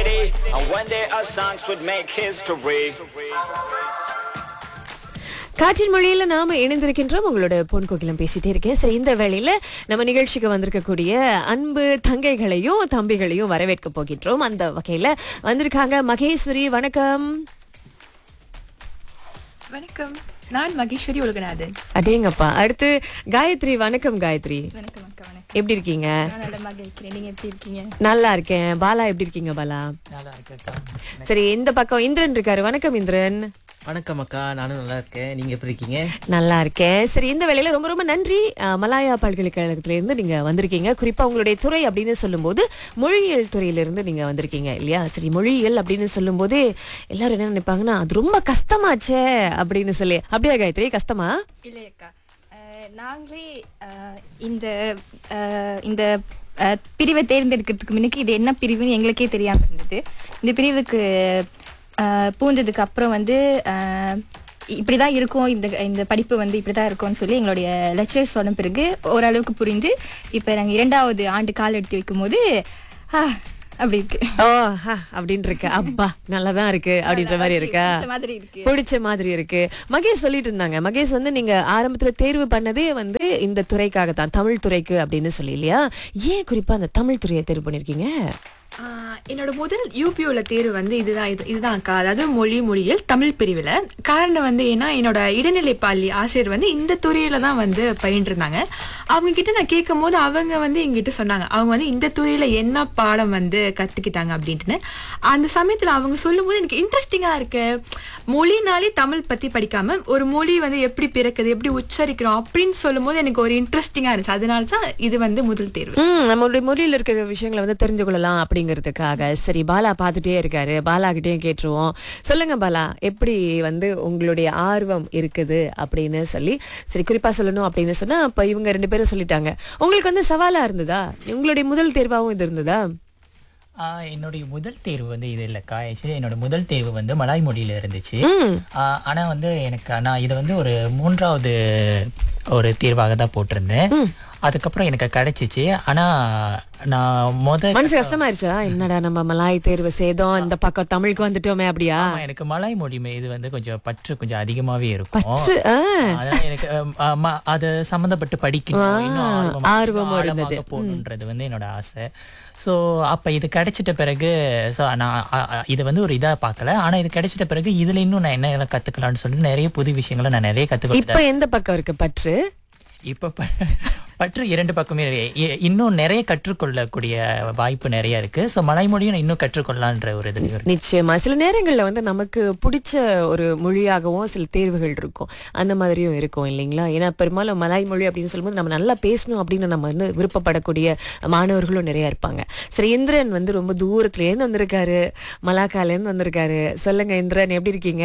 city. And one day our songs would make history. காற்றின் மொழியில நாம இணைந்திருக்கின்றோம் உங்களோட பொன் கோகிலம் பேசிட்டே இருக்கேன் சரி இந்த வேளையில நம்ம நிகழ்ச்சிக்கு வந்திருக்கக்கூடிய அன்பு தங்கைகளையும் தம்பிகளையும் வரவேற்க போகின்றோம் அந்த வகையில வந்திருக்காங்க மகேஸ்வரி வணக்கம் வணக்கம் நான் மகேஸ்வரி உலகநாதன் அடேங்கப்பா அடுத்து காயத்ரி வணக்கம் காயத்ரி வணக்கம் அக்கா வணக்கம் எப்படி இருக்கீங்க நான் நலமாக இருக்கிறேன் நீங்க எப்படி இருக்கீங்க நல்லா இருக்கேன் பாலா எப்படி இருக்கீங்க பாலா நல்லா இருக்கேக்கா சரி இந்த பக்கம் இந்திரன் இருக்காரு வணக்கம் இந்திரன் வணக்கம் அக்கா நானும் நல்லா இருக்கேன் நீங்க எப்படி இருக்கீங்க நல்லா இருக்கேன் சரி இந்த வேளையில ரொம்ப ரொம்ப நன்றி அஹ், மலாயா பல்கலைக்கழகத்துல இருந்து நீங்க வந்திருக்கீங்க குறிப்பா உங்களுடைய துறை அப்படின்னு சொல்லும்போது மொழியியல் துறையிலிருந்து நீங்க வந்திருக்கீங்க இல்லையா சரி மொழியியல் அப்படின்னு சொல்லும்போது எல்லாரும் என்ன நினைப்பாங்கன்னா அது ரொம்ப கஷ்டமாச்சே அப்படின்னு சொல்லி அப்படியா காயத்ரி கஷ்டமா இல்லை அக்கா அஹ், நாங்களே அஹ், இந்த அஹ், இந்த அஹ், பிரிவை தேர்ந்தெடுக்கிறதுக்கு முன்னுக்கு இது என்ன பிரிவுன்னு எங்களுக்கே தெரியாம இருந்தது இந்த பிரிவுக்கு அஹ், பூந்ததுக்கு அப்புறம் வந்து அஹ், இப்படிதான் இருக்கும் இந்த இந்த படிப்பு வந்து இப்படிதான் இருக்கும்னு சொல்லி எங்களுடைய லெக்சரர்ஸ் சொன்ன பிறகு ஓரளவுக்கு புரிந்து இப்போ நாங்கள் இரண்டாவது ஆண்டு கால் எடுத்து வைக்கும் போது ஆ, அப்படி இருக்கு ஓ ஹா அப்படின்னு இருக்கு அப்பா நல்லாதான் இருக்கு அப்படின்ற மாதிரி இருக்கா பிடிச்ச மாதிரி இருக்கு பிடிச்ச மாதிரி இருக்கு மகேஷ் சொல்லிட்டு இருந்தாங்க மகேஷ் வந்து நீங்க ஆரம்பத்துல தேர்வு பண்ணதே வந்து இந்த துறைக்காக தான் தமிழ் துறைக்கு அப்படின்னு சொல்லி இல்லையா ஏன் குறிப்பா அந்த தமிழ் துறையை தேர்வு பண்ணிருக்கீங்க ஆஹ் என்னோட முதல் யூபிஓல தேர்வு வந்து இதுதான் இது இதுதான் அக்கா அதாவது மொழி மொழியியல் தமிழ் பிரிவில் காரணம் வந்து ஏன்னா என்னோட இடைநிலை பள்ளி ஆசிரியர் வந்து இந்த துறையில தான் வந்து பயின்றிருந்தாங்க அவங்க கிட்ட நான் கேட்கும் போது அவங்க வந்து எங்கிட்ட சொன்னாங்க அவங்க வந்து இந்த துறையில என்ன பாடம் வந்து கத்துக்கிட்டாங்க அப்படின்ட்டுன்னு அந்த சமயத்துல அவங்க சொல்லும்போது எனக்கு இன்ட்ரெஸ்டிங்கா இருக்கு மொழினாலே தமிழ் பத்தி படிக்காம ஒரு மொழி வந்து எப்படி பிறக்குது எப்படி உச்சரிக்கிறோம் அப்படின்னு சொல்லும்போது எனக்கு ஒரு இன்ட்ரெஸ்டிங்கா இருந்துச்சு அதனால தான் இது வந்து முதல் தேர்வு ம் நம்மளுடைய மொழியில் இருக்கிற விஷயங்களை வந்து தெரிஞ்சு கொள்ளலாம் அப்படிங்கிறதுக்காக சரி பாலா பார்த்துட்டே இருக்காரு பாலா கிட்டேயும் கேட்டுருவோம் சொல்லுங்க பாலா எப்படி வந்து உங்களுடைய ஆர்வம் இருக்குது அப்படின்னு சொல்லி சரி குறிப்பா சொல்லணும் அப்படின்னு சொன்னா அப்ப இவங்க ரெண்டு பேரும் சொல்லிட்டாங்க உங்களுக்கு வந்து சவாலா இருந்ததா உங்களுடைய முதல் தேர்வாகவும் இது இருந்ததா ஆ, என்னுடைய முதல் தேர்வு வந்து இது இல்லைக்கா ஆக்சுவலி என்னோட முதல் தேர்வு வந்து மலாய் மொழியில இருந்துச்சு ம் ஆ, ஆனா வந்து எனக்கு நான் இதை வந்து ஒரு மூன்றாவது ஒரு தேர்வாக தான் போட்டிருந்தேன் அதுக்கப்புறம் எனக்கு கிடைச்சிச்சு ஆனா நான் முத மனசு கஷ்டமாயிருச்சா என்னடா நம்ம மலாய் தேர்வு செய்தோம் இந்த பக்கம் தமிழுக்கு வந்துட்டோமே அப்படியா ஆமா, எனக்கு மலாய் மொழி மீது வந்து கொஞ்சம் பற்று கொஞ்சம் அதிகமாவே இருக்கும் பற்று, ஆ. அதனால எனக்கு அம், ஆமா, அது சம்பந்தப்பட்டு படிக்கணும் இன்னும் ஆர்வமா- ஆர்வமும் இன்னும் இருந்தது. ஆழமாக போகணுன்றது வந்து என்னோட ஆசை ஸோ அப்ப இது கிடைச்சிட்ட பிறகு ஸோ நான் அ- அ- இது வந்து ஒரு இதா பார்க்கல ஆனா இது கிடைச்சிட்ட பிறகு இதுல இன்னும் நான் என்ன கத்துக்கலாம்னு சொல்லிட்டு நிறைய புது விஷயங்களை நான் நிறைய இப்ப கத்துக்கிட்டேன் எந்த பக்கம் இருக்கு பற்று இப்ப ப- பற்று இரண்டு பக்கமே இருக்கு. இ- இன்னும் நிறைய கற்றுக்கொள்ளக்கூடிய வாய்ப்பு நிறைய இருக்கு ஸோ மலைமொழியும் நான் இன்னும் கற்றுக்கொள்ளலான்ற ஒரு இது இருக்கு. நிச்சயமா சில நேரங்கள்ல வந்து நமக்கு பிடிச்ச ஒரு மொழியாகவும் சில தேர்வுகள் இருக்கும் அந்த மாதிரியும் இருக்கும் இல்லைங்களா ஏன்னா பெரும்பாலும் மலாய் மொழி அப்படின்னு சொல்லும்போது நம்ம நல்லா பேசணும் அப்படின்னு நம்ம வந்து விருப்பப்படக்கூடிய மாணவர்களும் நிறைய இருப்பாங்க சரி இந்திரன் வந்து ரொம்ப தூரத்துல இருந்து வந்திருக்காரு மலாக்கால இருந்து வந்திருக்காரு சொல்லுங்க இந்திரன் எப்படி இருக்கீங்க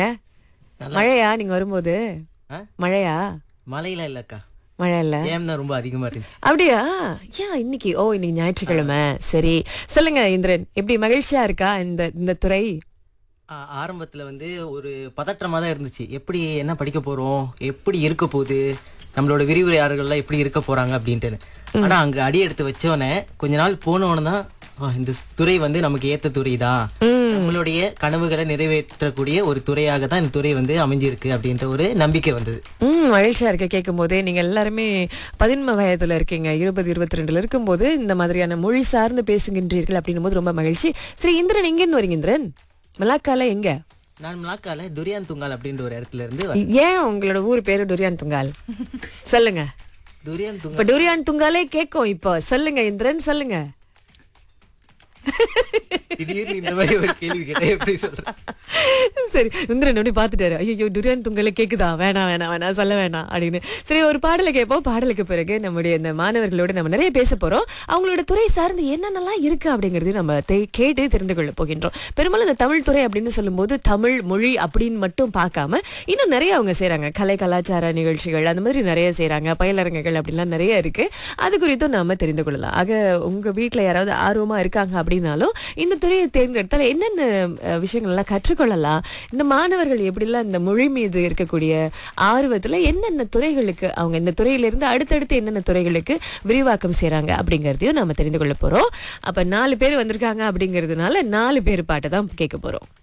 மழையா நீங்க வரும்போது ஆ? மழையா மழையில இல்லக்கா மழை இல்ல டேம் தான் ரொம்ப அதிகமா இருந்துச்சு அப்படியா ஏன் இன்னைக்கு ஓ இன்னைக்கு ஞாயிற்றுக்கிழமை சரி சொல்லுங்க இந்திரன் எப்படி மகிழ்ச்சியா இருக்கா இந்த இந்த துறை ஆ, ஆரம்பத்துல வந்து ஒரு பதற்றமா தான் இருந்துச்சு எப்படி என்ன படிக்க போறோம் எப்படி இருக்க போகுது நம்மளோட விரிவுரையாளர்கள்லாம் எப்படி இருக்க போறாங்க அப்படின்ட்டு ஆனா அங்க அடி எடுத்து வச்சோடனே கொஞ்ச நாள் போனவன தான் "ஆ, இந்த துறை வந்து நமக்கு ஏத்த துறை தான் நம்மளுடைய கனவுகளை நிறைவேற்றக்கூடிய ஒரு துறையாக தான் இந்த துறை வந்து அமைஞ்சிருக்கு அப்படின்ற ஒரு நம்பிக்கை வந்தது ம் மகிழ்ச்சியா இருக்க கேட்கும் போதே நீங்க எல்லாருமே பதின்ம வயதுல இருக்கீங்க இருபது இருபத்தி ரெண்டுல இருக்கும்போது இந்த மாதிரியான மொழி சார்ந்து பேசுகின்றீர்கள் அப்படின்னும் போது ரொம்ப மகிழ்ச்சி சரி இந்திரன் எங்க இருந்து வரீங்க இந்திரன் மலாக்கால எங்க நான் மலாக்கால டுரியான் துங்கால் அப்படின்ற ஒரு இடத்துல இருந்து வரேன். ஏன் உங்களோட ஊர் பேரு டுரியான் துங்கால் சொல்லுங்க டுரியான் துங்கால் இப்ப டுரியான் துங்காலே கேட்கும் இப்போ சொல்லுங்க இந்திரன் சொல்லுங்க திடீர்னு இந்த மாதிரி ஒரு கேள்வி கேட்டா எப்படி சொல்றேன் சரி இந்திரன் அப்படி பார்த்துட்டாரு ஐயோ டுரியான் துங்கல கேக்குதா வேணாம் வேணாம் வேணாம் சொல்ல வேணாம் அப்படின்னு சரி ஒரு பாடலை கேட்போம் பாடலுக்கு பிறகு நம்முடைய இந்த மாணவர்களோட நம்ம நிறைய பேச போறோம் அவங்களோட துறை சார்ந்து என்னென்னலாம் இருக்கு அப்படிங்கறது நம்ம தெ- கேட்டு தெரிந்து கொள்ள போகின்றோம் பெரும்பாலும் இந்த தமிழ் துறை அப்படின்னு சொல்லும்போது தமிழ் மொழி அப்படின்னு மட்டும் பார்க்காம இன்னும் நிறைய அவங்க செய்றாங்க கலை கலாச்சார நிகழ்ச்சிகள் அந்த மாதிரி நிறைய செய்றாங்க பயிலரங்குகள் அப்படிலாம் நிறைய இருக்கு அது குறித்தும் நாம தெரிந்து கொள்ளலாம் ஆக உங்க வீட்ல யாராவது ஆர்வமா இருக்காங்க அப்படின்னாலும் இந்த துறையை தேர்ந்தெடுத்தால் என்னென்ன அஹ், விஷயங்கள் எல்லாம் கற்றுக்கொள்ளலாம் இந்த மாணவர்கள் எப்படிலாம் இந்த மொழி மீது இருக்கக்கூடிய ஆர்வத்துல என்னென்ன துறைகளுக்கு அவங்க இந்த துறையிலிருந்து அடுத்தடுத்து என்னென்ன துறைகளுக்கு விரிவாக்கம் செய்றாங்க அப்படிங்கறதையும் நாம தெரிந்து கொள்ள போறோம் அப்ப நாலு பேர் வந்திருக்காங்க அப்படிங்கிறதுனால நாலு பேர் பாட்டை தான் கேட்க போறோம்